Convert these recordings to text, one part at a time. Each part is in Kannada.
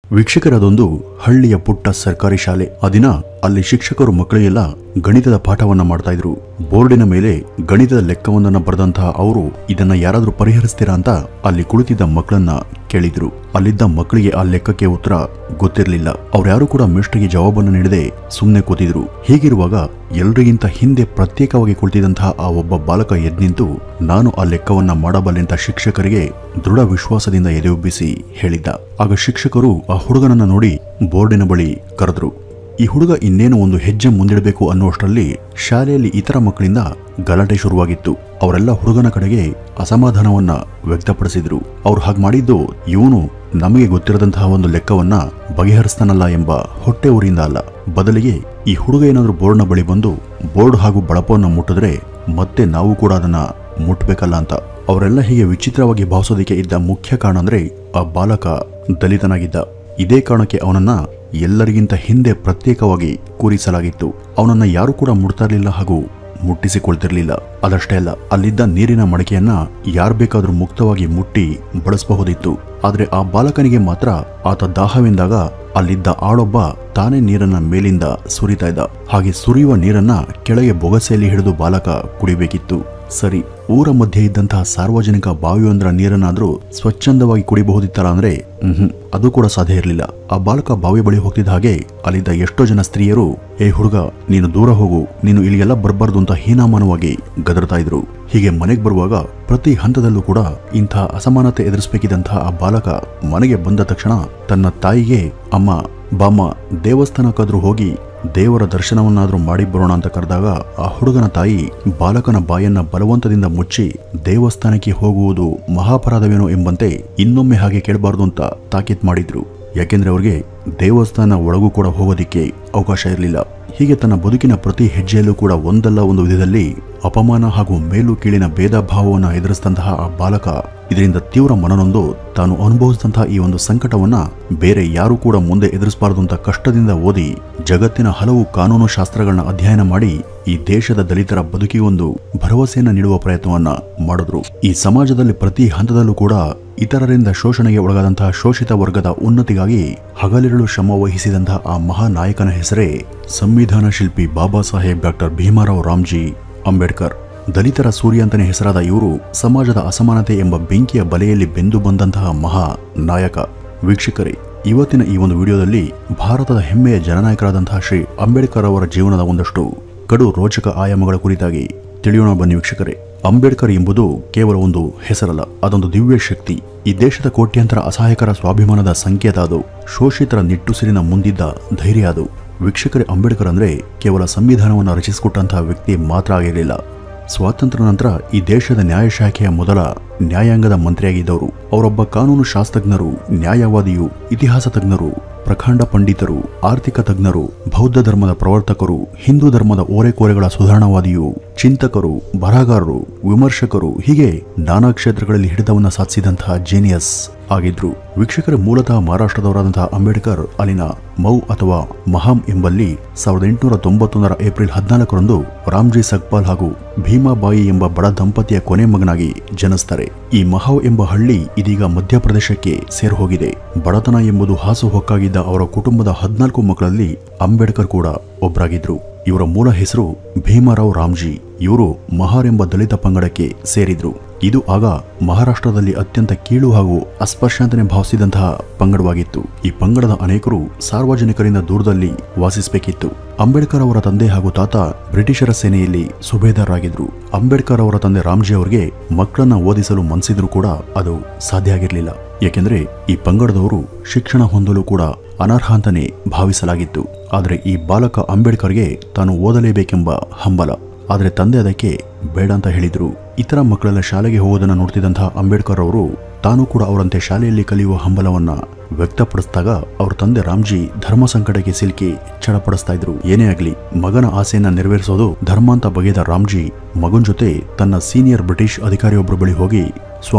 ವೀಕ್ಷಕರದೊಂದು ಹಳ್ಳಿಯ ಪುಟ್ಟ ಸರ್ಕಾರಿ ಶಾಲೆ ಆ ದಿನ ಅಲ್ಲಿ ಶಿಕ್ಷಕರು ಮಕ್ಕಳಿಗೆಲ್ಲ ಗಣಿತದ ಪಾಠವನ್ನ ಮಾಡ್ತಾ ಇದ್ರು ಬೋರ್ಡಿನ ಮೇಲೆ ಗಣಿತದ ಲೆಕ್ಕವೊಂದನ್ನ ಬರೆದಂತಹ ಅವರು ಇದನ್ನ ಯಾರಾದ್ರೂ ಪರಿಹರಿಸ್ತೀರಾ ಅಂತ ಅಲ್ಲಿ ಕುಳಿತಿದ್ದ ಮಕ್ಕಳನ್ನ ಕೇಳಿದ್ರು ಅಲ್ಲಿದ್ದ ಮಕ್ಕಳಿಗೆ ಆ ಲೆಕ್ಕಕ್ಕೆ ಉತ್ತರ ಗೊತ್ತಿರಲಿಲ್ಲ ಅವ್ರ್ಯಾರು ಕೂಡ ಮಿಸ್ಟ್ರಿಗೆ ಜವಾಬನ್ನು ನೀಡದೆ ಸುಮ್ಮನೆ ಕೂತಿದ್ರು ಹೀಗಿರುವಾಗ ಎಲ್ರಿಗಿಂತ ಹಿಂದೆ ಪ್ರತ್ಯೇಕವಾಗಿ ಕುಳಿತಿದ್ದಂತಹ ಆ ಒಬ್ಬ ಬಾಲಕ ಎದ್ ನಿಂತು ನಾನು ಆ ಲೆಕ್ಕವನ್ನ ಮಾಡಬಲ್ಲೆ ಅಂತ ಶಿಕ್ಷಕರಿಗೆ ದೃಢ ವಿಶ್ವಾಸದಿಂದ ಎದೆಯುಬ್ಬಿಸಿ ಹೇಳಿದ್ದ ಆಗ ಶಿಕ್ಷಕರು ಆ ಹುಡುಗನನ್ನ ನೋಡಿ ಬೋರ್ಡಿನ ಬಳಿ ಕರೆದ್ರು ಈ ಹುಡುಗ ಇನ್ನೇನು ಒಂದು ಹೆಜ್ಜೆ ಮುಂದಿಡಬೇಕು ಅನ್ನುವಷ್ಟರಲ್ಲಿ ಶಾಲೆಯಲ್ಲಿ ಇತರ ಮಕ್ಕಳಿಂದ ಗಲಾಟೆ ಶುರುವಾಗಿತ್ತು ಅವರೆಲ್ಲ ಹುಡುಗನ ಕಡೆಗೆ ಅಸಮಾಧಾನವನ್ನ ವ್ಯಕ್ತಪಡಿಸಿದ್ರು ಅವ್ರು ಹಾಗೆ ಮಾಡಿದ್ದು ಇವನು ನಮಗೆ ಗೊತ್ತಿರದಂತಹ ಒಂದು ಲೆಕ್ಕವನ್ನ ಬಗೆಹರಿಸ್ತಾನಲ್ಲ ಎಂಬ ಹೊಟ್ಟೆ ಊರಿಂದ ಅಲ್ಲ ಬದಲಿಗೆ ಈ ಹುಡುಗ ಏನಾದ್ರೂ ಬೋರ್ಡ್ನ ಬಳಿ ಬಂದು ಬೋರ್ಡ್ ಹಾಗೂ ಬಳಪವನ್ನ ಮುಟ್ಟಿದ್ರೆ ಮತ್ತೆ ನಾವು ಕೂಡ ಅದನ್ನ ಮುಟ್ಬೇಕಲ್ಲ ಅಂತ ಅವರೆಲ್ಲ ಹೀಗೆ ವಿಚಿತ್ರವಾಗಿ ಭಾವಿಸೋದಕ್ಕೆ ಇದ್ದ ಮುಖ್ಯ ಕಾರಣ ಅಂದ್ರೆ ಆ ಬಾಲಕ ದಲಿತನಾಗಿದ್ದ ಇದೇ ಕಾರಣಕ್ಕೆ ಅವನನ್ನ ಎಲ್ಲರಿಗಿಂತ ಹಿಂದೆ ಪ್ರತ್ಯೇಕವಾಗಿ ಕೂರಿಸಲಾಗಿತ್ತು ಅವನನ್ನ ಯಾರು ಕೂಡ ಮುಡ್ತಾ ಇರಲಿಲ್ಲ ಹಾಗೂ ಮುಟ್ಟಿಸಿಕೊಳ್ತಿರ್ಲಿಲ್ಲ ಅದಷ್ಟೇ ಅಲ್ಲ ಅಲ್ಲಿದ್ದ ನೀರಿನ ಮಡಕೆಯನ್ನ ಯಾರು ಬೇಕಾದ್ರೂ ಮುಕ್ತವಾಗಿ ಮುಟ್ಟಿ ಬಳಸಬಹುದಿತ್ತು ಆದ್ರೆ ಆ ಬಾಲಕನಿಗೆ ಮಾತ್ರ ಆತ ದಾಹವೆಂದಾಗ ಅಲ್ಲಿದ್ದ ಆಳೊಬ್ಬ ತಾನೇ ನೀರನ್ನ ಮೇಲಿಂದ ಸುರಿತಾ ಇದ್ದ ಹಾಗೆ ಸುರಿಯುವ ನೀರನ್ನ ಕೆಳಗೆ ಬೊಗಸೆಯಲ್ಲಿ ಹಿಡಿದು ಬಾಲಕ ಕುಡಿಬೇಕಿತ್ತು ಸರಿ ಊರ ಮಧ್ಯೆ ಇದ್ದಂತಹ ಸಾರ್ವಜನಿಕ ಬಾವಿಯೊಂದರ ನೀರನ್ನಾದ್ರೂ ಸ್ವಚ್ಛಂದವಾಗಿ ಕುಡಿಬಹುದಿತ್ತಲ್ಲ ಅಂದ್ರೆ ಹ್ಮ್ ಅದು ಕೂಡ ಸಾಧ್ಯ ಇರಲಿಲ್ಲ ಆ ಬಾಲಕ ಬಾವಿ ಬಳಿ ಹೋಗ್ತಿದ್ದ ಹಾಗೆ ಅಲ್ಲಿದ್ದ ಎಷ್ಟೋ ಜನ ಸ್ತ್ರೀಯರು ಏ ಹುಡುಗ ನೀನು ದೂರ ಹೋಗು ನೀನು ಇಲ್ಲಿಗೆಲ್ಲ ಬರಬಾರ್ದು ಅಂತ ಹೀನಾಮಾನವಾಗಿ ಗದರ್ತಾ ಇದ್ರು ಹೀಗೆ ಮನೆಗೆ ಬರುವಾಗ ಪ್ರತಿ ಹಂತದಲ್ಲೂ ಕೂಡ ಇಂಥ ಅಸಮಾನತೆ ಎದುರಿಸಬೇಕಿದ್ದಂತಹ ಆ ಬಾಲಕ ಮನೆಗೆ ಬಂದ ತಕ್ಷಣ ತನ್ನ ತಾಯಿಗೆ ಅಮ್ಮ ಬಾಮ್ಮ ದೇವಸ್ಥಾನಕ್ಕಾದ್ರೂ ಹೋಗಿ ದೇವರ ದರ್ಶನವನ್ನಾದ್ರೂ ಮಾಡಿ ಬರೋಣ ಅಂತ ಕರೆದಾಗ ಆ ಹುಡುಗನ ತಾಯಿ ಬಾಲಕನ ಬಾಯನ್ನ ಬಲವಂತದಿಂದ ಮುಚ್ಚಿ ದೇವಸ್ಥಾನಕ್ಕೆ ಹೋಗುವುದು ಮಹಾಪರಾಧವೇನೋ ಎಂಬಂತೆ ಇನ್ನೊಮ್ಮೆ ಹಾಗೆ ಕೇಳಬಾರ್ದು ಅಂತ ತಾಕೀತ್ ಮಾಡಿದ್ರು ಯಾಕೆಂದ್ರೆ ಅವ್ರಿಗೆ ದೇವಸ್ಥಾನ ಒಳಗೂ ಕೂಡ ಹೋಗೋದಿಕ್ಕೆ ಅವಕಾಶ ಇರಲಿಲ್ಲ ಹೀಗೆ ತನ್ನ ಬದುಕಿನ ಪ್ರತಿ ಹೆಜ್ಜೆಯಲ್ಲೂ ಕೂಡ ಒಂದಲ್ಲ ಒಂದು ವಿಧದಲ್ಲಿ ಅಪಮಾನ ಹಾಗೂ ಮೇಲು ಕೀಳಿನ ಭೇದ ಭಾವವನ್ನು ಎದುರಿಸಿದಂತಹ ಆ ಬಾಲಕ ಇದರಿಂದ ತೀವ್ರ ಮನನೊಂದು ತಾನು ಅನುಭವಿಸಿದಂತಹ ಈ ಒಂದು ಸಂಕಟವನ್ನ ಬೇರೆ ಯಾರು ಕೂಡ ಮುಂದೆ ಎದುರಿಸಬಾರದು ಅಂತ ಕಷ್ಟದಿಂದ ಓದಿ ಜಗತ್ತಿನ ಹಲವು ಕಾನೂನು ಶಾಸ್ತ್ರಗಳನ್ನ ಅಧ್ಯಯನ ಮಾಡಿ ಈ ದೇಶದ ದಲಿತರ ಬದುಕಿಗೊಂದು ಭರವಸೆಯನ್ನ ನೀಡುವ ಪ್ರಯತ್ನವನ್ನ ಮಾಡಿದ್ರು ಈ ಸಮಾಜದಲ್ಲಿ ಪ್ರತಿ ಹಂತದಲ್ಲೂ ಕೂಡ ಇತರರಿಂದ ಶೋಷಣೆಗೆ ಒಳಗಾದಂತಹ ಶೋಷಿತ ವರ್ಗದ ಉನ್ನತಿಗಾಗಿ ಹಗಲಿರುಳು ಶ್ರಮ ವಹಿಸಿದಂತಹ ಆ ಮಹಾನಾಯಕನ ಹೆಸರೇ ಸಂವಿಧಾನ ಶಿಲ್ಪಿ ಬಾಬಾ ಸಾಹೇಬ್ ಡಾಕ್ಟರ್ ಭೀಮಾರಾವ್ ರಾಮ್ಜಿ ಅಂಬೇಡ್ಕರ್ ದಲಿತರ ಸೂರ್ಯ ಅಂತಾನೆ ಹೆಸರಾದ ಇವರು ಸಮಾಜದ ಅಸಮಾನತೆ ಎಂಬ ಬೆಂಕಿಯ ಬಲೆಯಲ್ಲಿ ಬೆಂದು ಬಂದಂತಹ ಮಹಾ ನಾಯಕ ವೀಕ್ಷಕರೇ ಇವತ್ತಿನ ಈ ಒಂದು ವಿಡಿಯೋದಲ್ಲಿ ಭಾರತದ ಹೆಮ್ಮೆಯ ಜನನಾಯಕರಾದಂತಹ ಶ್ರೀ ಅಂಬೇಡ್ಕರ್ ಅವರ ಜೀವನದ ಒಂದಷ್ಟು ಕಡು ರೋಚಕ ಆಯಾಮಗಳ ಕುರಿತಾಗಿ ತಿಳಿಯೋಣ ಬನ್ನಿ ವೀಕ್ಷಕರೇ ಅಂಬೇಡ್ಕರ್ ಎಂಬುದು ಕೇವಲ ಒಂದು ಹೆಸರಲ್ಲ ಅದೊಂದು ದಿವ್ಯ ಶಕ್ತಿ ಈ ದೇಶದ ಕೋಟ್ಯಾಂತರ ಅಸಹಾಯಕರ ಸ್ವಾಭಿಮಾನದ ಸಂಕೇತ ಅದು ಶೋಷಿತರ ನಿಟ್ಟುಸಿರಿನ ಮುಂದಿದ್ದ ಧೈರ್ಯ ಅದು ವೀಕ್ಷಕರೇ ಅಂಬೇಡ್ಕರ್ ಅಂದ್ರೆ ಕೇವಲ ಸಂವಿಧಾನವನ್ನು ರಚಿಸಿಕೊಟ್ಟಂತಹ ವ್ಯಕ್ತಿ ಮಾತ್ರ ಆಗಿರಲಿಲ್ಲ ಸ್ವಾತಂತ್ರ್ಯ ನಂತರ ಈ ದೇಶದ ನ್ಯಾಯಶಾಖೆಯ ಮೊದಲ ನ್ಯಾಯಾಂಗದ ಮಂತ್ರಿಯಾಗಿದ್ದವರು ಅವರೊಬ್ಬ ಕಾನೂನು ಶಾಸ್ತ್ರಜ್ಞರು ನ್ಯಾಯವಾದಿಯು ಇತಿಹಾಸ ತಜ್ಞರು ಪ್ರಖಂಡ ಪಂಡಿತರು ಆರ್ಥಿಕ ತಜ್ಞರು ಬೌದ್ಧ ಧರ್ಮದ ಪ್ರವರ್ತಕರು ಹಿಂದೂ ಧರ್ಮದ ಓರೆಕೋರೆಗಳ ಸುಧಾರಣಾವಾದಿಯು ಚಿಂತಕರು ಬರಹಗಾರರು ವಿಮರ್ಶಕರು ಹೀಗೆ ನಾನಾ ಕ್ಷೇತ್ರಗಳಲ್ಲಿ ಹಿಡಿತವನ್ನ ಸಾಧಿಸಿದಂತಹ ಜೀನಿಯಸ್ ಆಗಿದ್ರು ವೀಕ್ಷಕರ ಮೂಲತಃ ಮಹಾರಾಷ್ಟ್ರದವರಾದಂತಹ ಅಂಬೇಡ್ಕರ್ ಅಲ್ಲಿನ ಮೌ ಅಥವಾ ಮಹಾಂ ಎಂಬಲ್ಲಿ ಸಾವಿರದ ಎಂಟುನೂರ ತೊಂಬತ್ತೊಂದರ ಏಪ್ರಿಲ್ ಹದಿನಾಲ್ಕರಂದು ರಾಮ್ಜಿ ಸಗ್ಪಾಲ್ ಹಾಗೂ ಭೀಮಾಬಾಯಿ ಎಂಬ ಬಡ ದಂಪತಿಯ ಕೊನೆ ಮಗನಾಗಿ ಜನಿಸ್ತಾರೆ ಈ ಮಹಾವ್ ಎಂಬ ಹಳ್ಳಿ ಇದೀಗ ಮಧ್ಯಪ್ರದೇಶಕ್ಕೆ ಸೇರು ಹೋಗಿದೆ ಬಡತನ ಎಂಬುದು ಹಾಸು ಹೊಕ್ಕಾಗಿದ್ದ ಅವರ ಕುಟುಂಬದ ಹದಿನಾಲ್ಕು ಮಕ್ಕಳಲ್ಲಿ ಅಂಬೇಡ್ಕರ್ ಕೂಡ ಒಬ್ಬರಾಗಿದ್ರು ಇವರ ಮೂಲ ಹೆಸರು ಭೀಮರಾವ್ ರಾಮ್ಜಿ ಇವರು ಮಹಾರ್ ಎಂಬ ದಲಿತ ಪಂಗಡಕ್ಕೆ ಸೇರಿದ್ರು ಇದು ಆಗ ಮಹಾರಾಷ್ಟ್ರದಲ್ಲಿ ಅತ್ಯಂತ ಕೀಳು ಹಾಗೂ ಅಸ್ಪರ್ಶಾಂತನೆ ಭಾವಿಸಿದಂತಹ ಪಂಗಡವಾಗಿತ್ತು ಈ ಪಂಗಡದ ಅನೇಕರು ಸಾರ್ವಜನಿಕರಿಂದ ದೂರದಲ್ಲಿ ವಾಸಿಸಬೇಕಿತ್ತು ಅಂಬೇಡ್ಕರ್ ಅವರ ತಂದೆ ಹಾಗೂ ತಾತ ಬ್ರಿಟಿಷರ ಸೇನೆಯಲ್ಲಿ ಸುಬೇದಾರರಾಗಿದ್ರು ಅಂಬೇಡ್ಕರ್ ಅವರ ತಂದೆ ರಾಮ್ಜಿ ಅವರಿಗೆ ಮಕ್ಕಳನ್ನ ಓದಿಸಲು ಮನಸಿದ್ರು ಕೂಡ ಅದು ಸಾಧ್ಯ ಆಗಿರಲಿಲ್ಲ ಏಕೆಂದ್ರೆ ಈ ಪಂಗಡದವರು ಶಿಕ್ಷಣ ಹೊಂದಲು ಕೂಡ ಅನರ್ಹ ಅಂತಾನೆ ಭಾವಿಸಲಾಗಿತ್ತು ಆದರೆ ಈ ಬಾಲಕ ಅಂಬೇಡ್ಕರ್ಗೆ ತಾನು ಓದಲೇಬೇಕೆಂಬ ಹಂಬಲ ಆದರೆ ತಂದೆ ಅದಕ್ಕೆ ಬೇಡ ಅಂತ ಹೇಳಿದ್ರು ಇತರ ಮಕ್ಕಳೆಲ್ಲ ಶಾಲೆಗೆ ಹೋಗೋದನ್ನ ನೋಡ್ತಿದ್ದಂತಹ ಅಂಬೇಡ್ಕರ್ ಅವರು ತಾನು ಕೂಡ ಅವರಂತೆ ಶಾಲೆಯಲ್ಲಿ ಕಲಿಯುವ ಹಂಬಲವನ್ನ ವ್ಯಕ್ತಪಡಿಸಿದಾಗ ಅವ್ರ ತಂದೆ ರಾಮ್ಜಿ ಧರ್ಮ ಸಂಕಟಕ್ಕೆ ಸಿಲುಕಿ ಚಡಪಡಿಸ್ತಾ ಇದ್ರು ಏನೇ ಆಗ್ಲಿ ಮಗನ ಆಸೆಯನ್ನ ನೆರವೇರಿಸೋದು ಧರ್ಮ ಅಂತ ಬಗೆದ ರಾಮ್ಜಿ ಮಗನ್ ಜೊತೆ ತನ್ನ ಸೀನಿಯರ್ ಬ್ರಿಟಿಷ್ ಅಧಿಕಾರಿಯೊಬ್ಬರ ಬಳಿ ಹೋಗಿ ಸ್ವಾಮಿ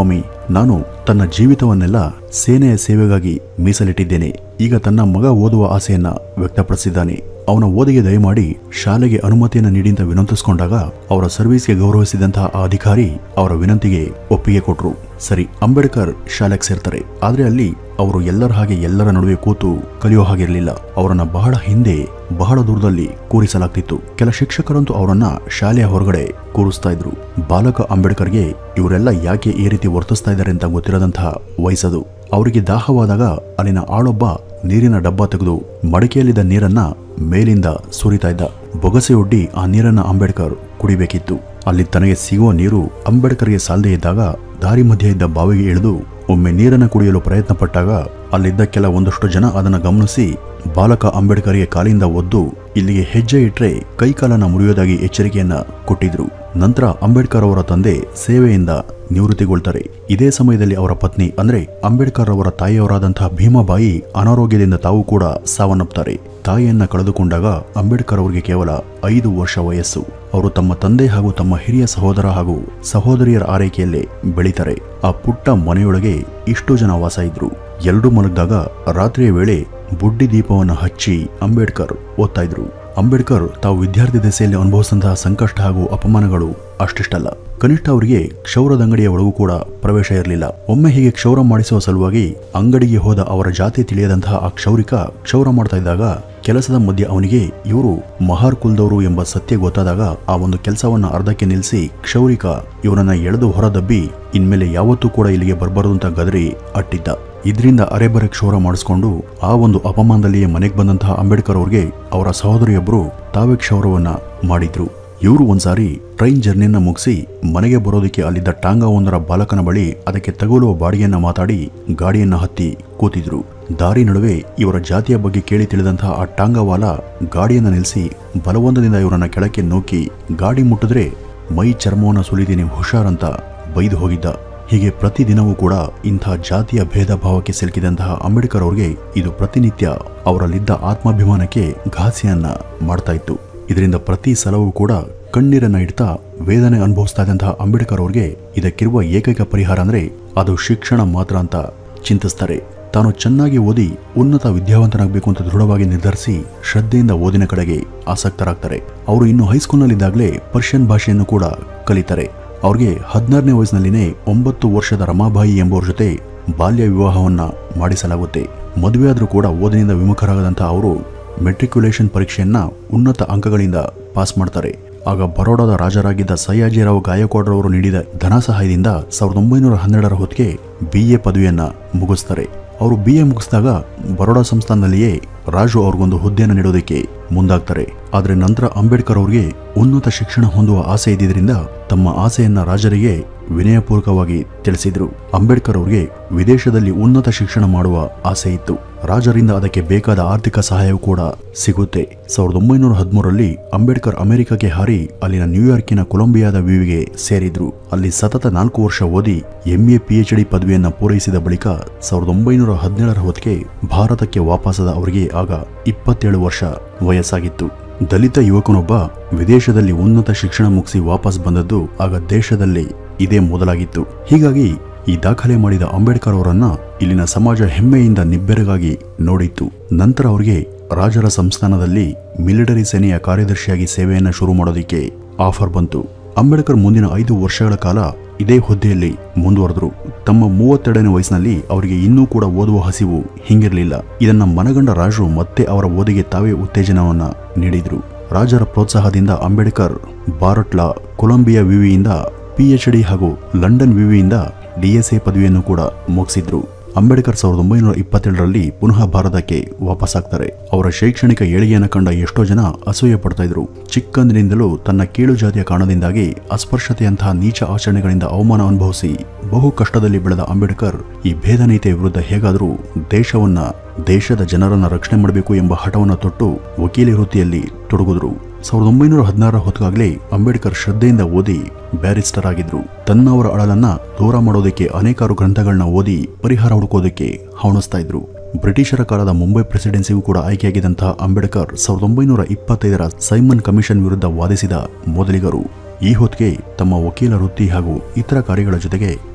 ನಾನು ತನ್ನ ಜೀವಿತವನ್ನೆಲ್ಲ ಸೇನೆಯ ಸೇವೆಗಾಗಿ ಮೀಸಲಿಟ್ಟಿದ್ದೇನೆ ಈಗ ತನ್ನ ಮಗ ಓದುವ ಆಸೆಯನ್ನ ವ್ಯಕ್ತಪಡಿಸಿದ್ದಾನೆ ಅವನ ಓದಿಗೆ ದಯಮಾಡಿ ಶಾಲೆಗೆ ಅನುಮತಿಯನ್ನು ನೀಡಿ ಅಂತ ವಿನಂತಿಸಿಕೊಂಡಾಗ ಅವರ ಸರ್ವಿಸ್ಗೆ ಗೌರವಿಸಿದಂತಹ ಆ ಅಧಿಕಾರಿ ಅವರ ವಿನಂತಿಗೆ ಒಪ್ಪಿಗೆ ಕೊಟ್ರು ಸರಿ ಅಂಬೇಡ್ಕರ್ ಶಾಲೆಗೆ ಸೇರ್ತಾರೆ ಆದ್ರೆ ಅಲ್ಲಿ ಅವರು ಎಲ್ಲರ ಹಾಗೆ ಎಲ್ಲರ ನಡುವೆ ಕೂತು ಕಲಿಯೋ ಹಾಗಿರಲಿಲ್ಲ ಅವರನ್ನ ಬಹಳ ಹಿಂದೆ ಬಹಳ ದೂರದಲ್ಲಿ ಕೂರಿಸಲಾಗ್ತಿತ್ತು ಕೆಲ ಶಿಕ್ಷಕರಂತೂ ಅವರನ್ನ ಶಾಲೆಯ ಹೊರಗಡೆ ಕೂರಿಸ್ತಾ ಇದ್ರು ಬಾಲಕ ಅಂಬೇಡ್ಕರ್ಗೆ ಇವರೆಲ್ಲ ಯಾಕೆ ಈ ರೀತಿ ವರ್ತಿಸ್ತಾ ಇದ್ದಾರೆ ಅಂತ ಗೊತ್ತಿರದಂತಹ ವಯಸ್ಸದು ಅವರಿಗೆ ದಾಹವಾದಾಗ ಅಲ್ಲಿನ ಆಳೊಬ್ಬ ನೀರಿನ ಡಬ್ಬ ತೆಗೆದು ಮಡಿಕೆಯಲ್ಲಿದ್ದ ನೀರನ್ನ ಮೇಲಿಂದ ಸುರಿತಾ ಇದ್ದ ಬೊಗಸೆಯೊಡ್ಡಿ ಆ ನೀರನ್ನ ಅಂಬೇಡ್ಕರ್ ಕುಡಿಬೇಕಿತ್ತು ಅಲ್ಲಿ ತನಗೆ ಸಿಗುವ ನೀರು ಅಂಬೇಡ್ಕರ್ಗೆ ಸಾಲದೇ ಇದ್ದಾಗ ದಾರಿ ಮಧ್ಯೆ ಇದ್ದ ಬಾವಿಗೆ ಇಳಿದು ಒಮ್ಮೆ ನೀರನ್ನು ಕುಡಿಯಲು ಪ್ರಯತ್ನ ಪಟ್ಟಾಗ ಅಲ್ಲಿದ್ದ ಕೆಲ ಒಂದಷ್ಟು ಜನ ಅದನ್ನು ಗಮನಿಸಿ ಬಾಲಕ ಅಂಬೇಡ್ಕರ್ಗೆ ಕಾಲಿಂದ ಒದ್ದು ಇಲ್ಲಿಗೆ ಹೆಜ್ಜೆ ಇಟ್ರೆ ಕೈಕಾಲನ್ನ ಮುರಿಯೋದಾಗಿ ಎಚ್ಚರಿಕೆಯನ್ನ ಕೊಟ್ಟಿದ್ರು ನಂತರ ಅಂಬೇಡ್ಕರ್ ಅವರ ತಂದೆ ಸೇವೆಯಿಂದ ನಿವೃತ್ತಿಗೊಳ್ತಾರೆ ಇದೇ ಸಮಯದಲ್ಲಿ ಅವರ ಪತ್ನಿ ಅಂದ್ರೆ ಅಂಬೇಡ್ಕರ್ ಅವರ ತಾಯಿಯವರಾದಂತಹ ಭೀಮಾಬಾಯಿ ಅನಾರೋಗ್ಯದಿಂದ ತಾವು ಕೂಡ ಸಾವನ್ನಪ್ಪುತ್ತಾರೆ ತಾಯಿಯನ್ನ ಕಳೆದುಕೊಂಡಾಗ ಅಂಬೇಡ್ಕರ್ ಅವರಿಗೆ ಕೇವಲ ಐದು ವರ್ಷ ವಯಸ್ಸು ಅವರು ತಮ್ಮ ತಂದೆ ಹಾಗೂ ತಮ್ಮ ಹಿರಿಯ ಸಹೋದರ ಹಾಗೂ ಸಹೋದರಿಯರ ಆರೈಕೆಯಲ್ಲೇ ಬೆಳೀತಾರೆ ಆ ಪುಟ್ಟ ಮನೆಯೊಳಗೆ ಇಷ್ಟು ಜನ ವಾಸ ಇದ್ರು ಎಲ್ರೂ ಮಲಗಿದಾಗ ರಾತ್ರಿಯ ವೇಳೆ ಬುಡ್ಡಿ ದೀಪವನ್ನು ಹಚ್ಚಿ ಅಂಬೇಡ್ಕರ್ ಓದ್ತಾ ಇದ್ರು ಅಂಬೇಡ್ಕರ್ ತಾವು ವಿದ್ಯಾರ್ಥಿ ದೆಸೆಯಲ್ಲಿ ಅನುಭವಿಸಿದಂತಹ ಸಂಕಷ್ಟ ಹಾಗೂ ಅಪಮಾನಗಳು ಅಷ್ಟಿಷ್ಟಲ್ಲ ಕನಿಷ್ಠ ಅವರಿಗೆ ಕ್ಷೌರದ ಅಂಗಡಿಯ ಒಳಗೂ ಕೂಡ ಪ್ರವೇಶ ಇರಲಿಲ್ಲ ಒಮ್ಮೆ ಹೀಗೆ ಕ್ಷೌರ ಮಾಡಿಸುವ ಸಲುವಾಗಿ ಅಂಗಡಿಗೆ ಹೋದ ಅವರ ಜಾತಿ ತಿಳಿಯದಂತಹ ಆ ಕ್ಷೌರಿಕ ಕ್ಷೌರ ಮಾಡ್ತಾ ಇದ್ದಾಗ ಕೆಲಸದ ಮಧ್ಯೆ ಅವನಿಗೆ ಇವರು ಮಹಾರ್ ಕುಲ್ದವರು ಎಂಬ ಸತ್ಯ ಗೊತ್ತಾದಾಗ ಆ ಒಂದು ಕೆಲಸವನ್ನ ಅರ್ಧಕ್ಕೆ ನಿಲ್ಲಿಸಿ ಕ್ಷೌರಿಕ ಇವರನ್ನ ಎಳೆದು ಹೊರದಬ್ಬಿ ಇನ್ಮೇಲೆ ಯಾವತ್ತೂ ಕೂಡ ಇಲ್ಲಿಗೆ ಬರಬಾರದು ಅಂತ ಗದರಿ ಅಟ್ಟಿದ್ದ ಇದರಿಂದ ಅರೆಬರೆ ಕ್ಷೌರ ಮಾಡಿಸ್ಕೊಂಡು ಆ ಒಂದು ಅಪಮಾನದಲ್ಲಿಯೇ ಮನೆಗೆ ಬಂದಂತಹ ಅಂಬೇಡ್ಕರ್ ಅವ್ರಿಗೆ ಅವರ ಸಹೋದರಿಯೊಬ್ಬರು ತಾವೇ ಕ್ಷೌರವನ್ನ ಮಾಡಿದ್ರು ಇವರು ಒಂದ್ಸಾರಿ ಟ್ರೈನ್ ಜರ್ನಿಯನ್ನ ಮುಗಿಸಿ ಮನೆಗೆ ಬರೋದಕ್ಕೆ ಅಲ್ಲಿದ್ದ ಟಾಂಗಾ ಒಂದರ ಬಾಲಕನ ಬಳಿ ಅದಕ್ಕೆ ತಗುಲುವ ಬಾಡಿಗೆಯನ್ನ ಮಾತಾಡಿ ಗಾಡಿಯನ್ನ ಹತ್ತಿ ಕೂತಿದ್ರು ದಾರಿ ನಡುವೆ ಇವರ ಜಾತಿಯ ಬಗ್ಗೆ ಕೇಳಿ ತಿಳಿದಂತಹ ಆ ಟಾಂಗಾವಾಲ ಗಾಡಿಯನ್ನ ನಿಲ್ಲಿಸಿ ಬಲವಂತದಿಂದ ಇವರನ್ನ ಕೆಳಕ್ಕೆ ನೂಕಿ ಗಾಡಿ ಮುಟ್ಟಿದ್ರೆ ಮೈ ಚರ್ಮವನ್ನ ಸುಲಿದೀನಿ ಹುಷಾರಂತ ಬೈದು ಹೋಗಿದ್ದ ಹೀಗೆ ಪ್ರತಿದಿನವೂ ಕೂಡ ಇಂಥ ಜಾತಿಯ ಭೇದ ಭಾವಕ್ಕೆ ಸಿಲುಕಿದಂತಹ ಅಂಬೇಡ್ಕರ್ ಅವ್ರಿಗೆ ಇದು ಪ್ರತಿನಿತ್ಯ ಅವರಲ್ಲಿದ್ದ ಆತ್ಮಾಭಿಮಾನಕ್ಕೆ ಘಾಸಿಯನ್ನ ಮಾಡ್ತಾ ಇತ್ತು ಇದರಿಂದ ಪ್ರತಿ ಸಲವೂ ಕೂಡ ಕಣ್ಣೀರನ್ನ ಇಡ್ತಾ ವೇದನೆ ಅನುಭವಿಸ್ತಾ ಇದ್ದಂತಹ ಅಂಬೇಡ್ಕರ್ ಅವ್ರಿಗೆ ಇದಕ್ಕಿರುವ ಏಕೈಕ ಪರಿಹಾರ ಅಂದ್ರೆ ಅದು ಶಿಕ್ಷಣ ಮಾತ್ರ ಅಂತ ಚಿಂತಿಸ್ತಾರೆ ತಾನು ಚೆನ್ನಾಗಿ ಓದಿ ಉನ್ನತ ವಿದ್ಯಾವಂತನಾಗಬೇಕು ಅಂತ ದೃಢವಾಗಿ ನಿರ್ಧರಿಸಿ ಶ್ರದ್ಧೆಯಿಂದ ಓದಿನ ಕಡೆಗೆ ಆಸಕ್ತರಾಗ್ತಾರೆ ಅವರು ಇನ್ನು ಹೈಸ್ಕೂಲ್ನಲ್ಲಿದ್ದಾಗಲೇ ಪರ್ಷಿಯನ್ ಭಾಷೆಯನ್ನು ಕೂಡ ಕಲಿತಾರೆ ಅವ್ರಿಗೆ ಹದಿನಾರನೇ ವಯಸ್ಸಿನಲ್ಲಿನೇ ಒಂಬತ್ತು ವರ್ಷದ ರಮಾಬಾಯಿ ಎಂಬುವರ ಜೊತೆ ಬಾಲ್ಯ ವಿವಾಹವನ್ನ ಮಾಡಿಸಲಾಗುತ್ತೆ ಮದುವೆಯಾದ್ರೂ ಕೂಡ ಓದಿನಿಂದ ವಿಮುಖರಾಗದಂಥ ಅವರು ಮೆಟ್ರಿಕ್ಯುಲೇಷನ್ ಪರೀಕ್ಷೆಯನ್ನ ಉನ್ನತ ಅಂಕಗಳಿಂದ ಪಾಸ್ ಮಾಡ್ತಾರೆ ಆಗ ಬರೋಡಾದ ರಾಜರಾಗಿದ್ದ ಸಯ್ಯಾಜಿರಾವ್ ಗಾಯಕ್ವಾಡ್ರವರು ನೀಡಿದ ಧನ ಸಹಾಯದಿಂದ ಸಾವಿರದ ಒಂಬೈನೂರ ಹನ್ನೆರಡರ ಹೊತ್ತಿಗೆ ಬಿ ಎ ಪದವಿಯನ್ನ ಮುಗಿಸ್ತಾರೆ ಅವರು ಬಿ ಎ ಮುಗಿಸಿದಾಗ ಬರೋಡಾ ಸಂಸ್ಥಾನದಲ್ಲಿಯೇ ರಾಜು ಅವ್ರಿಗೊಂದು ಹುದ್ದೆಯನ್ನು ನೀಡೋದಕ್ಕೆ ಮುಂದಾಗ್ತಾರೆ ಆದರೆ ನಂತರ ಅಂಬೇಡ್ಕರ್ ಅವ್ರಿಗೆ ಉನ್ನತ ಶಿಕ್ಷಣ ಹೊಂದುವ ಆಸೆ ಇದ್ದಿದ್ರಿಂದ ತಮ್ಮ ಆಸೆಯನ್ನ ರಾಜರಿಗೆ ವಿನಯಪೂರ್ವಕವಾಗಿ ತಿಳಿಸಿದ್ರು ಅಂಬೇಡ್ಕರ್ ಅವ್ರಿಗೆ ವಿದೇಶದಲ್ಲಿ ಉನ್ನತ ಶಿಕ್ಷಣ ಮಾಡುವ ಆಸೆ ಇತ್ತು ರಾಜರಿಂದ ಅದಕ್ಕೆ ಬೇಕಾದ ಆರ್ಥಿಕ ಸಹಾಯವೂ ಕೂಡ ಸಿಗುತ್ತೆ ಸಾವಿರದ ಒಂಬೈನೂರ ಹದಿಮೂರರಲ್ಲಿ ಅಂಬೇಡ್ಕರ್ ಅಮೆರಿಕಕ್ಕೆ ಹಾರಿ ಅಲ್ಲಿನ ನ್ಯೂಯಾರ್ಕಿನ ಕೊಲಂಬಿಯಾದ ವಿವಿಗೆ ಸೇರಿದ್ರು ಅಲ್ಲಿ ಸತತ ನಾಲ್ಕು ವರ್ಷ ಓದಿ ಎಂಎ ಪಿಎಚ್ ಡಿ ಪದವಿಯನ್ನ ಪೂರೈಸಿದ ಬಳಿಕ ಸಾವಿರದ ಒಂಬೈನೂರ ಹದಿನೇಳರ ಹೊತ್ತಿಗೆ ಭಾರತಕ್ಕೆ ವಾಪಸಾದ ಅವರಿಗೆ ಆಗ ಇಪ್ಪತ್ತೇಳು ವರ್ಷ ವಯಸ್ಸಾಗಿತ್ತು ದಲಿತ ಯುವಕನೊಬ್ಬ ವಿದೇಶದಲ್ಲಿ ಉನ್ನತ ಶಿಕ್ಷಣ ಮುಗಿಸಿ ವಾಪಸ್ ಬಂದದ್ದು ಆಗ ದೇಶದಲ್ಲಿ ಇದೇ ಮೊದಲಾಗಿತ್ತು ಹೀಗಾಗಿ ಈ ದಾಖಲೆ ಮಾಡಿದ ಅಂಬೇಡ್ಕರ್ ಅವರನ್ನ ಇಲ್ಲಿನ ಸಮಾಜ ಹೆಮ್ಮೆಯಿಂದ ನಿಬ್ಬೆರಗಾಗಿ ನೋಡಿತ್ತು ನಂತರ ಅವರಿಗೆ ರಾಜರ ಸಂಸ್ಥಾನದಲ್ಲಿ ಮಿಲಿಟರಿ ಸೇನೆಯ ಕಾರ್ಯದರ್ಶಿಯಾಗಿ ಸೇವೆಯನ್ನ ಶುರು ಮಾಡೋದಿಕ್ಕೆ ಆಫರ್ ಬಂತು ಅಂಬೇಡ್ಕರ್ ಮುಂದಿನ ಐದು ವರ್ಷಗಳ ಕಾಲ ಇದೇ ಹುದ್ದೆಯಲ್ಲಿ ಮುಂದುವರೆದ್ರು ತಮ್ಮ ಮೂವತ್ತೆರಡನೇ ವಯಸ್ಸಿನಲ್ಲಿ ಅವರಿಗೆ ಇನ್ನೂ ಕೂಡ ಓದುವ ಹಸಿವು ಹಿಂಗಿರಲಿಲ್ಲ ಇದನ್ನ ಮನಗಂಡ ರಾಜರು ಮತ್ತೆ ಅವರ ಓದಿಗೆ ತಾವೇ ಉತ್ತೇಜನವನ್ನ ನೀಡಿದ್ರು ರಾಜರ ಪ್ರೋತ್ಸಾಹದಿಂದ ಅಂಬೇಡ್ಕರ್ ಬಾರಟ್ಲಾ ಕೊಲಂಬಿಯಾ ವಿವಿಯಿಂದ ಪಿಎಚ್ ಡಿ ಹಾಗೂ ಲಂಡನ್ ವಿವಿಯಿಂದ ಡಿಎಸ್ಎ ಪದವಿಯನ್ನು ಕೂಡ ಮುಗಿಸಿದ್ರು ಅಂಬೇಡ್ಕರ್ ಸಾವಿರದ ಒಂಬೈನೂರ ಇಪ್ಪತ್ತೇಳರಲ್ಲಿ ಪುನಃ ಭಾರತಕ್ಕೆ ವಾಪಸ್ಸಾಗ್ತಾರೆ ಅವರ ಶೈಕ್ಷಣಿಕ ಏಳಿಗೆಯನ್ನು ಕಂಡ ಎಷ್ಟೋ ಜನ ಅಸೂಯೆ ಪಡ್ತಾ ಇದ್ರು ಚಿಕ್ಕಂದಿನಿಂದಲೂ ತನ್ನ ಕೀಳು ಜಾತಿಯ ಕಾರಣದಿಂದಾಗಿ ಅಸ್ಪೃಶ್ಯತೆಯಂತಹ ನೀಚ ಆಚರಣೆಗಳಿಂದ ಅವಮಾನ ಅನುಭವಿಸಿ ಬಹು ಕಷ್ಟದಲ್ಲಿ ಬೆಳೆದ ಅಂಬೇಡ್ಕರ್ ಈ ಭೇದ ನೀತಿಯ ವಿರುದ್ಧ ಹೇಗಾದರೂ ದೇಶವನ್ನ ದೇಶದ ಜನರನ್ನ ರಕ್ಷಣೆ ಮಾಡಬೇಕು ಎಂಬ ಹಠವನ್ನು ತೊಟ್ಟು ವಕೀಲಿ ವೃತ್ತಿಯಲ್ಲಿ ತೊಡಗಿದ್ರು ಸಾವಿರದ ಒಂಬೈನೂರ ಹದಿನಾರರ ಹೊತ್ತಿಗಾಗಲೇ ಅಂಬೇಡ್ಕರ್ ಶ್ರದ್ಧೆಯಿಂದ ಓದಿ ಬ್ಯಾರಿಸ್ಟರ್ ಆಗಿದ್ರು ತನ್ನವರ ಅಳಲನ್ನ ದೂರ ಮಾಡೋದಕ್ಕೆ ಅನೇಕಾರು ಗ್ರಂಥಗಳನ್ನ ಓದಿ ಪರಿಹಾರ ಹುಡುಕೋದಕ್ಕೆ ಹವಣಿಸ್ತಾ ಇದ್ರು ಬ್ರಿಟಿಷರ ಕಾಲದ ಮುಂಬೈ ಪ್ರೆಸಿಡೆನ್ಸಿಗೂ ಕೂಡ ಆಯ್ಕೆಯಾಗಿದ್ದಂತಹ ಅಂಬೇಡ್ಕರ್ ಸಾವಿರದ ಒಂಬೈನೂರ ಇಪ್ಪತ್ತೈದರ ಸೈಮನ್ ಕಮಿಷನ್ ವಿರುದ್ಧ ವಾದಿಸಿದ ಮೊದಲಿಗರು ಈ ಹೊತ್ತಿಗೆ ತಮ್ಮ ವಕೀಲ ವೃತ್ತಿ ಹಾಗೂ ಇತರ ಕಾರ್ಯಗಳ ಜೊತೆಗೆ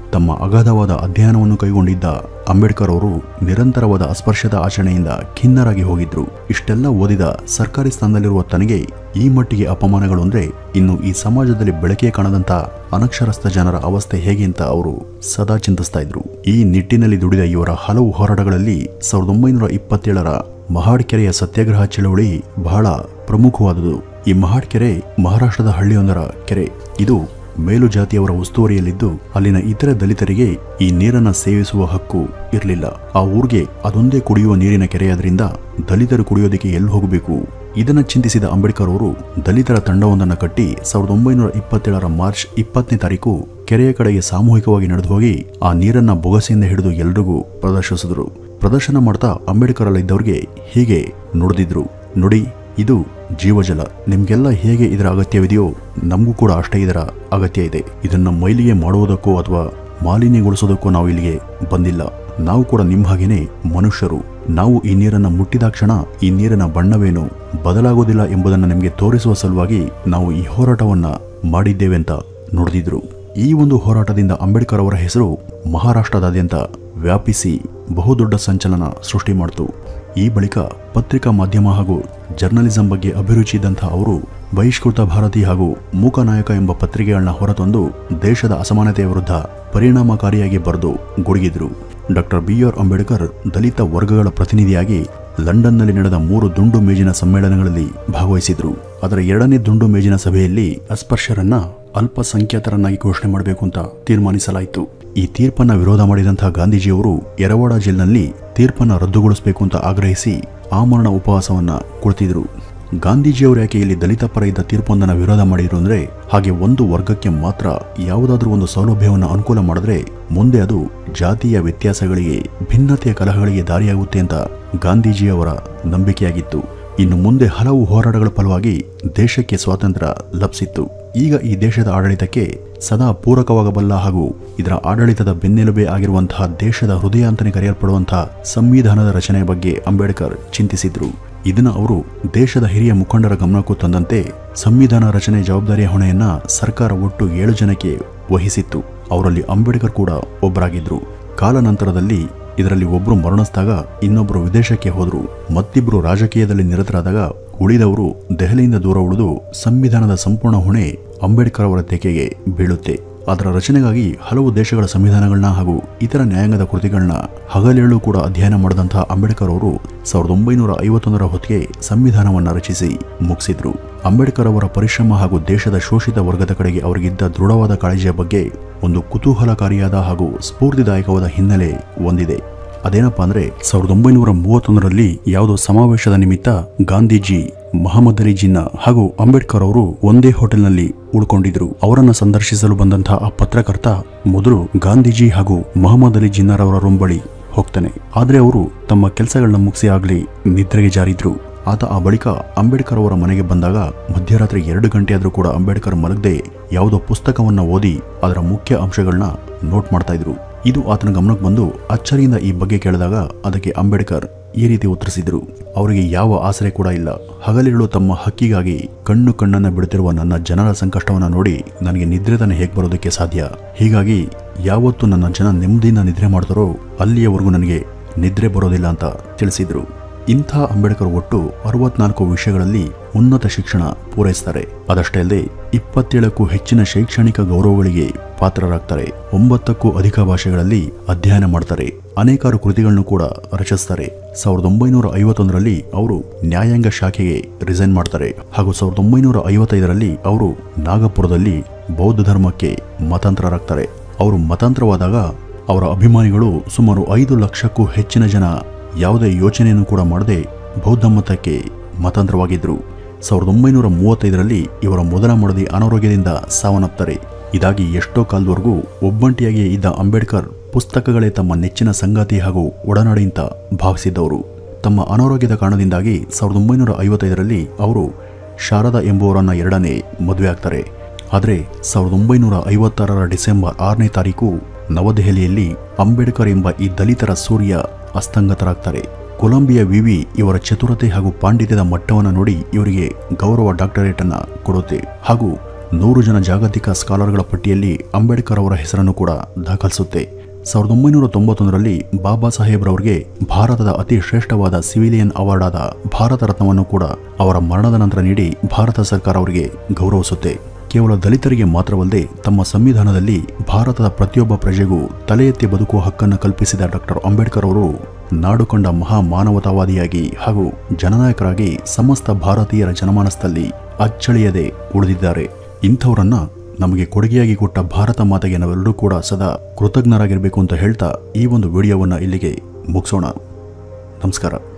ತಮ್ಮ ಅಗಾಧವಾದ ಅಧ್ಯಯನವನ್ನು ಕೈಗೊಂಡಿದ್ದ ಅಂಬೇಡ್ಕರ್ ಅವರು ನಿರಂತರವಾದ ಅಸ್ಪರ್ಶದ ಆಚರಣೆಯಿಂದ ಖಿನ್ನರಾಗಿ ಹೋಗಿದ್ರು ಇಷ್ಟೆಲ್ಲ ಓದಿದ ಸರ್ಕಾರಿ ಸ್ಥಾನದಲ್ಲಿರುವ ತನಗೆ ಈ ಮಟ್ಟಿಗೆ ಅಪಮಾನಗಳು ಅಂದ್ರೆ ಇನ್ನು ಈ ಸಮಾಜದಲ್ಲಿ ಬೆಳಕೆ ಕಾಣದಂತ ಅನಕ್ಷರಸ್ಥ ಜನರ ಅವಸ್ಥೆ ಹೇಗೆ ಅಂತ ಅವರು ಸದಾ ಚಿಂತಿಸ್ತಾ ಇದ್ರು ಈ ನಿಟ್ಟಿನಲ್ಲಿ ದುಡಿದ ಇವರ ಹಲವು ಹೋರಾಟಗಳಲ್ಲಿ ಸಾವಿರದ ಒಂಬೈನೂರ ಇಪ್ಪತ್ತೇಳರ ಮಹಾಡ್ಕೆರೆಯ ಸತ್ಯಾಗ್ರಹ ಚಳವಳಿ ಬಹಳ ಪ್ರಮುಖವಾದುದು ಈ ಮಹಾಡ್ಕೆರೆ ಮಹಾರಾಷ್ಟ್ರದ ಹಳ್ಳಿಯೊಂದರ ಕೆರೆ ಇದು ಮೇಲು ಜಾತಿಯವರ ಉಸ್ತುವಾರಿಯಲ್ಲಿದ್ದು ಅಲ್ಲಿನ ಇತರ ದಲಿತರಿಗೆ ಈ ನೀರನ್ನ ಸೇವಿಸುವ ಹಕ್ಕು ಇರಲಿಲ್ಲ ಆ ಊರಿಗೆ ಅದೊಂದೇ ಕುಡಿಯುವ ನೀರಿನ ಕೆರೆಯಾದ್ರಿಂದ ದಲಿತರು ಕುಡಿಯೋದಕ್ಕೆ ಎಲ್ಲಿ ಹೋಗಬೇಕು ಇದನ್ನ ಚಿಂತಿಸಿದ ಅಂಬೇಡ್ಕರ್ ಅವರು ದಲಿತರ ತಂಡವೊಂದನ್ನು ಕಟ್ಟಿ ಸಾವಿರದ ಒಂಬೈನೂರ ಇಪ್ಪತ್ತೇಳರ ಮಾರ್ಚ್ ಇಪ್ಪತ್ತನೇ ತಾರೀಕು ಕೆರೆಯ ಕಡೆಗೆ ಸಾಮೂಹಿಕವಾಗಿ ನಡೆದು ಹೋಗಿ ಆ ನೀರನ್ನ ಬೊಗಸೆಯಿಂದ ಹಿಡಿದು ಎಲ್ರಿಗೂ ಪ್ರದರ್ಶಿಸಿದ್ರು ಪ್ರದರ್ಶನ ಮಾಡ್ತಾ ಅಂಬೇಡ್ಕರ್ ಅಲ್ಲಿದ್ದವ್ರಿಗೆ ಹೀಗೆ ನುಡಿದಿದ್ರು ನುಡಿ ಇದು ಜೀವಜಲ ನಿಮ್ಗೆಲ್ಲ ಹೇಗೆ ಇದರ ಅಗತ್ಯವಿದೆಯೋ ನಮಗೂ ಕೂಡ ಅಷ್ಟೇ ಇದರ ಅಗತ್ಯ ಇದೆ ಇದನ್ನ ಮೈಲಿಗೆ ಮಾಡುವುದಕ್ಕೋ ಅಥವಾ ಮಾಲಿನ್ಯಗೊಳಿಸೋದಕ್ಕೋ ನಾವು ಇಲ್ಲಿಗೆ ಬಂದಿಲ್ಲ ನಾವು ಕೂಡ ನಿಮ್ಮ ಹಾಗೇನೆ ಮನುಷ್ಯರು ನಾವು ಈ ನೀರನ್ನ ಮುಟ್ಟಿದಾಕ್ಷಣ ಈ ನೀರಿನ ಬಣ್ಣವೇನು ಬದಲಾಗೋದಿಲ್ಲ ಎಂಬುದನ್ನು ನಿಮಗೆ ತೋರಿಸುವ ಸಲುವಾಗಿ ನಾವು ಈ ಹೋರಾಟವನ್ನ ಮಾಡಿದ್ದೇವೆ ಅಂತ ನುಡಿದಿದ್ರು ಈ ಒಂದು ಹೋರಾಟದಿಂದ ಅಂಬೇಡ್ಕರ್ ಅವರ ಹೆಸರು ಮಹಾರಾಷ್ಟ್ರದಾದ್ಯಂತ ವ್ಯಾಪಿಸಿ ಬಹುದೊಡ್ಡ ಸಂಚಲನ ಸೃಷ್ಟಿ ಮಾಡಿತು ಈ ಬಳಿಕ ಪತ್ರಿಕಾ ಮಾಧ್ಯಮ ಹಾಗೂ ಜರ್ನಲಿಸಂ ಬಗ್ಗೆ ಅಭಿರುಚಿ ಇದ್ದಂತಹ ಅವರು ಬಹಿಷ್ಕೃತ ಭಾರತಿ ಹಾಗೂ ಮೂಕನಾಯಕ ಎಂಬ ಪತ್ರಿಕೆಗಳನ್ನ ಹೊರತಂದು ದೇಶದ ಅಸಮಾನತೆಯ ವಿರುದ್ಧ ಪರಿಣಾಮಕಾರಿಯಾಗಿ ಬರೆದು ಗುಡುಗಿದ್ರು ಡಾಕ್ಟರ್ ಬಿ ಆರ್ ಅಂಬೇಡ್ಕರ್ ದಲಿತ ವರ್ಗಗಳ ಪ್ರತಿನಿಧಿಯಾಗಿ ಲಂಡನ್ನಲ್ಲಿ ನಡೆದ ಮೂರು ದುಂಡು ಮೇಜಿನ ಸಮ್ಮೇಳನಗಳಲ್ಲಿ ಭಾಗವಹಿಸಿದ್ರು ಅದರ ಎರಡನೇ ದುಂಡು ಮೇಜಿನ ಸಭೆಯಲ್ಲಿ ಅಸ್ಪರ್ಶರನ್ನ ಅಲ್ಪಸಂಖ್ಯಾತರನ್ನಾಗಿ ಘೋಷಣೆ ಮಾಡಬೇಕು ಅಂತ ತೀರ್ಮಾನಿಸಲಾಯಿತು ಈ ತೀರ್ಪನ್ನ ವಿರೋಧ ಮಾಡಿದಂತಹ ಗಾಂಧೀಜಿಯವರು ಯರವಾಡ ಜೈಲಿನಲ್ಲಿ ತೀರ್ಪನ್ನ ರದ್ದುಗೊಳಿಸಬೇಕು ಅಂತ ಆಗ್ರಹಿಸಿ ಆಮರಣ ಉಪವಾಸವನ್ನ ಕುಳಿತಿದ್ರು ಗಾಂಧೀಜಿಯವರು ಯಾಕೆ ಇಲ್ಲಿ ದಲಿತ ಪರ ಇದ್ದ ತೀರ್ಪೊಂದನ್ನು ವಿರೋಧ ಮಾಡಿದ್ರು ಅಂದ್ರೆ ಹಾಗೆ ಒಂದು ವರ್ಗಕ್ಕೆ ಮಾತ್ರ ಯಾವುದಾದ್ರೂ ಒಂದು ಸೌಲಭ್ಯವನ್ನು ಅನುಕೂಲ ಮಾಡಿದ್ರೆ ಮುಂದೆ ಅದು ಜಾತಿಯ ವ್ಯತ್ಯಾಸಗಳಿಗೆ ಭಿನ್ನತೆಯ ಕಲಹಗಳಿಗೆ ದಾರಿಯಾಗುತ್ತೆ ಅಂತ ಗಾಂಧೀಜಿಯವರ ನಂಬಿಕೆಯಾಗಿತ್ತು ಇನ್ನು ಮುಂದೆ ಹಲವು ಹೋರಾಟಗಳ ಫಲವಾಗಿ ದೇಶಕ್ಕೆ ಸ್ವಾತಂತ್ರ್ಯ ಲಭಿಸಿತ್ತು ಈಗ ಈ ದೇಶದ ಆಡಳಿತಕ್ಕೆ ಸದಾ ಪೂರಕವಾಗಬಲ್ಲ ಹಾಗೂ ಇದರ ಆಡಳಿತದ ಬೆನ್ನೆಲುಬೆ ಆಗಿರುವಂತಹ ದೇಶದ ಹೃದಯ ಅಂತಾನೆ ಕರೆಯಲ್ಪಡುವಂತಹ ಸಂವಿಧಾನದ ರಚನೆಯ ಬಗ್ಗೆ ಅಂಬೇಡ್ಕರ್ ಚಿಂತಿಸಿದ್ರು ಇದನ್ನ ಅವರು ದೇಶದ ಹಿರಿಯ ಮುಖಂಡರ ಗಮನಕ್ಕೂ ತಂದಂತೆ ಸಂವಿಧಾನ ರಚನೆ ಜವಾಬ್ದಾರಿಯ ಹೊಣೆಯನ್ನ ಸರ್ಕಾರ ಒಟ್ಟು ಏಳು ಜನಕ್ಕೆ ವಹಿಸಿತ್ತು ಅವರಲ್ಲಿ ಅಂಬೇಡ್ಕರ್ ಕೂಡ ಒಬ್ಬರಾಗಿದ್ರು ಕಾಲಾನಂತರದಲ್ಲಿ ಇದರಲ್ಲಿ ಒಬ್ಬರು ಮರಣಿಸಿದಾಗ ಇನ್ನೊಬ್ಬರು ವಿದೇಶಕ್ಕೆ ಹೋದ್ರು ಮತ್ತಿಬ್ಬರು ರಾಜಕೀಯದಲ್ಲಿ ನಿರತರಾದಾಗ ಉಳಿದವರು ದೆಹಲಿಯಿಂದ ದೂರ ಉಳಿದು ಸಂವಿಧಾನದ ಸಂಪೂರ್ಣ ಹೊಣೆ ಅಂಬೇಡ್ಕರ್ ಅವರ ತೆಕೆಗೆ ಬೀಳುತ್ತೆ ಅದರ ರಚನೆಗಾಗಿ ಹಲವು ದೇಶಗಳ ಸಂವಿಧಾನಗಳನ್ನ ಹಾಗೂ ಇತರ ನ್ಯಾಯಾಂಗದ ಕೃತಿಗಳನ್ನ ಹಗಲೇಳು ಕೂಡ ಅಧ್ಯಯನ ಮಾಡಿದಂತಹ ಅಂಬೇಡ್ಕರ್ ಅವರು ಸಾವಿರದ ಒಂಬೈನೂರ ಐವತ್ತೊಂದರ ಹೊತ್ತಿಗೆ ಸಂವಿಧಾನವನ್ನ ರಚಿಸಿ ಮುಗಿಸಿದ್ರು ಅಂಬೇಡ್ಕರ್ ಅವರ ಪರಿಶ್ರಮ ಹಾಗೂ ದೇಶದ ಶೋಷಿತ ವರ್ಗದ ಕಡೆಗೆ ಅವರಿಗಿದ್ದ ದೃಢವಾದ ಕಾಳಜಿಯ ಬಗ್ಗೆ ಒಂದು ಕುತೂಹಲಕಾರಿಯಾದ ಹಾಗೂ ಸ್ಫೂರ್ತಿದಾಯಕವಾದ ಹಿನ್ನೆಲೆ ಹೊಂದಿದೆ ಅದೇನಪ್ಪ ಅಂದ್ರೆ ಸಾವಿರದ ಒಂಬೈನೂರ ಮೂವತ್ತೊಂದರಲ್ಲಿ ಯಾವುದೋ ಸಮಾವೇಶದ ನಿಮಿತ್ತ ಗಾಂಧೀಜಿ ಮಹಮ್ಮದ್ ಅಲಿ ಜಿನ್ನಾ ಹಾಗೂ ಅಂಬೇಡ್ಕರ್ ಅವರು ಒಂದೇ ಹೋಟೆಲ್ನಲ್ಲಿ ಉಳ್ಕೊಂಡಿದ್ರು ಅವರನ್ನ ಸಂದರ್ಶಿಸಲು ಬಂದಂತಹ ಆ ಪತ್ರಕರ್ತ ಮೊದಲು ಗಾಂಧೀಜಿ ಹಾಗೂ ಮಹಮ್ಮದ್ ಅಲಿ ಜಿನ್ನಾರವರ ರೊಂಬಳಿ ಹೋಗ್ತಾನೆ ಆದ್ರೆ ಅವರು ತಮ್ಮ ಕೆಲಸಗಳನ್ನ ಮುಗಿಸಿ ಆಗ್ಲಿ ನಿದ್ರೆಗೆ ಜಾರಿದ್ರು ಆತ ಆ ಬಳಿಕ ಅಂಬೇಡ್ಕರ್ ಅವರ ಮನೆಗೆ ಬಂದಾಗ ಮಧ್ಯರಾತ್ರಿ ಎರಡು ಗಂಟೆ ಆದ್ರೂ ಕೂಡ ಅಂಬೇಡ್ಕರ್ ಮಲಗದೆ ಯಾವುದೋ ಪುಸ್ತಕವನ್ನ ಓದಿ ಅದರ ಮುಖ್ಯ ಅಂಶಗಳನ್ನ ನೋಟ್ ಮಾಡ್ತಾ ಇದ್ರು ಇದು ಆತನ ಗಮನಕ್ಕೆ ಬಂದು ಅಚ್ಚರಿಯಿಂದ ಈ ಬಗ್ಗೆ ಕೇಳಿದಾಗ ಅದಕ್ಕೆ ಅಂಬೇಡ್ಕರ್ ಈ ರೀತಿ ಉತ್ತರಿಸಿದ್ರು ಅವರಿಗೆ ಯಾವ ಆಸರೆ ಕೂಡ ಇಲ್ಲ ಹಗಲಿರುಳು ತಮ್ಮ ಹಕ್ಕಿಗಾಗಿ ಕಣ್ಣು ಕಣ್ಣನ್ನ ಬಿಡುತ್ತಿರುವ ನನ್ನ ಜನರ ಸಂಕಷ್ಟವನ್ನ ನೋಡಿ ನನಗೆ ನಿದ್ರೆ ತಾನೆ ಹೇಗೆ ಬರೋದಕ್ಕೆ ಸಾಧ್ಯ ಹೀಗಾಗಿ ಯಾವತ್ತು ನನ್ನ ಜನ ನೆಮ್ಮದಿಯಿಂದ ನಿದ್ರೆ ಮಾಡ್ತಾರೋ ಅಲ್ಲಿಯವರೆಗೂ ನನಗೆ ನಿದ್ರೆ ಬರೋದಿಲ್ಲ ಅಂತ ತಿಳಿಸಿದ್ರು ಇಂಥ ಅಂಬೇಡ್ಕರ್ ಒಟ್ಟು ಅರವತ್ನಾಲ್ಕು ವಿಷಯಗಳಲ್ಲಿ ಉನ್ನತ ಶಿಕ್ಷಣ ಪೂರೈಸ್ತಾರೆ ಅದಷ್ಟೇ ಅಲ್ಲದೆ ಇಪ್ಪತ್ತೇಳಕ್ಕೂ ಹೆಚ್ಚಿನ ಶೈಕ್ಷಣಿಕ ಗೌರವಗಳಿಗೆ ಪಾತ್ರರಾಗ್ತಾರೆ ಒಂಬತ್ತಕ್ಕೂ ಅಧಿಕ ಭಾಷೆಗಳಲ್ಲಿ ಅಧ್ಯಯನ ಮಾಡ್ತಾರೆ ಅನೇಕಾರು ಕೃತಿಗಳನ್ನು ಕೂಡ ರಚಿಸ್ತಾರೆ ಸಾವಿರದ ಒಂಬೈನೂರ ಐವತ್ತೊಂದರಲ್ಲಿ ಅವರು ನ್ಯಾಯಾಂಗ ಶಾಖೆಗೆ ರಿಸೈನ್ ಮಾಡ್ತಾರೆ ಹಾಗೂ ಸಾವಿರದ ಒಂಬೈನೂರ ಐವತ್ತೈದರಲ್ಲಿ ಅವರು ನಾಗಪುರದಲ್ಲಿ ಬೌದ್ಧ ಧರ್ಮಕ್ಕೆ ಮತಾಂತರರಾಗ್ತಾರೆ ಅವರು ಮತಾಂತರವಾದಾಗ ಅವರ ಅಭಿಮಾನಿಗಳು ಸುಮಾರು ಐದು ಲಕ್ಷಕ್ಕೂ ಹೆಚ್ಚಿನ ಜನ ಯಾವುದೇ ಯೋಚನೆಯನ್ನು ಕೂಡ ಮಾಡದೆ ಬೌದ್ಧ ಮತಕ್ಕೆ ಮತಾಂತರವಾಗಿದ್ದರು ಸಾವಿರದ ಒಂಬೈನೂರ ಮೂವತ್ತೈದರಲ್ಲಿ ಇವರ ಮೊದಲ ಮಡದಿ ಅನಾರೋಗ್ಯದಿಂದ ಸಾವನ್ನಪ್ತಾರೆ ಇದಾಗಿ ಎಷ್ಟೋ ಕಾಲದವರೆಗೂ ಒಬ್ಬಂಟಿಯಾಗಿಯೇ ಇದ್ದ ಅಂಬೇಡ್ಕರ್ ಪುಸ್ತಕಗಳೇ ತಮ್ಮ ನೆಚ್ಚಿನ ಸಂಗಾತಿ ಹಾಗೂ ಒಡನಾಡಿ ಅಂತ ಭಾವಿಸಿದ್ದವರು ತಮ್ಮ ಅನಾರೋಗ್ಯದ ಕಾರಣದಿಂದಾಗಿ ಸಾವಿರದ ಒಂಬೈನೂರ ಐವತ್ತೈದರಲ್ಲಿ ಅವರು ಶಾರದಾ ಎಂಬುವರನ್ನ ಎರಡನೇ ಮದುವೆ ಆಗ್ತಾರೆ ಆದರೆ ಸಾವಿರದ ಒಂಬೈನೂರ ಐವತ್ತಾರರ ಡಿಸೆಂಬರ್ ಆರನೇ ತಾರೀಕು ನವದೆಹಲಿಯಲ್ಲಿ ಅಂಬೇಡ್ಕರ್ ಎಂಬ ಈ ದಲಿತರ ಸೂರ್ಯ ಅಸ್ತಂಗತರಾಗ್ತಾರೆ ಕೊಲಂಬಿಯಾ ವಿವಿ ಇವರ ಚತುರತೆ ಹಾಗೂ ಪಾಂಡಿತ್ಯದ ಮಟ್ಟವನ್ನು ನೋಡಿ ಇವರಿಗೆ ಗೌರವ ಡಾಕ್ಟರೇಟ್ ಅನ್ನ ಕೊಡುತ್ತೆ ಹಾಗೂ ನೂರು ಜನ ಜಾಗತಿಕ ಸ್ಕಾಲರ್ಗಳ ಪಟ್ಟಿಯಲ್ಲಿ ಅಂಬೇಡ್ಕರ್ ಅವರ ಹೆಸರನ್ನು ಕೂಡ ದಾಖಲಿಸುತ್ತೆ ಸಾವಿರದ ಒಂಬೈನೂರ ತೊಂಬತ್ತೊಂದರಲ್ಲಿ ಬಾಬಾ ಸಾಹೇಬ್ರವರಿಗೆ ಭಾರತದ ಅತಿ ಶ್ರೇಷ್ಠವಾದ ಸಿವಿಲಿಯನ್ ಅವಾರ್ಡ್ ಆದ ಭಾರತ ರತ್ನವನ್ನು ಕೂಡ ಅವರ ಮರಣದ ನಂತರ ನೀಡಿ ಭಾರತ ಸರ್ಕಾರ ಅವರಿಗೆ ಗೌರವಿಸುತ್ತೆ ಕೇವಲ ದಲಿತರಿಗೆ ಮಾತ್ರವಲ್ಲದೆ ತಮ್ಮ ಸಂವಿಧಾನದಲ್ಲಿ ಭಾರತದ ಪ್ರತಿಯೊಬ್ಬ ಪ್ರಜೆಗೂ ತಲೆ ಎತ್ತಿ ಬದುಕುವ ಹಕ್ಕನ್ನು ಕಲ್ಪಿಸಿದ ಡಾಕ್ಟರ್ ಅಂಬೇಡ್ಕರ್ ಅವರು ನಾಡು ಕಂಡ ಮಹಾ ಮಾನವತಾವಾದಿಯಾಗಿ ಹಾಗೂ ಜನನಾಯಕರಾಗಿ ಸಮಸ್ತ ಭಾರತೀಯರ ಜನಮಾನಸದಲ್ಲಿ ಅಚ್ಚಳಿಯದೆ ಉಳಿದಿದ್ದಾರೆ ಇಂಥವರನ್ನ ನಮಗೆ ಕೊಡುಗೆಯಾಗಿ ಕೊಟ್ಟ ಭಾರತ ಮಾತೆಗೆ ನಾವೆಲ್ಲರೂ ಕೂಡ ಸದಾ ಕೃತಜ್ಞರಾಗಿರಬೇಕು ಅಂತ ಹೇಳ್ತಾ ಈ ಒಂದು ವಿಡಿಯೋವನ್ನು ಇಲ್ಲಿಗೆ ಮುಗಿಸೋಣ ನಮಸ್ಕಾರ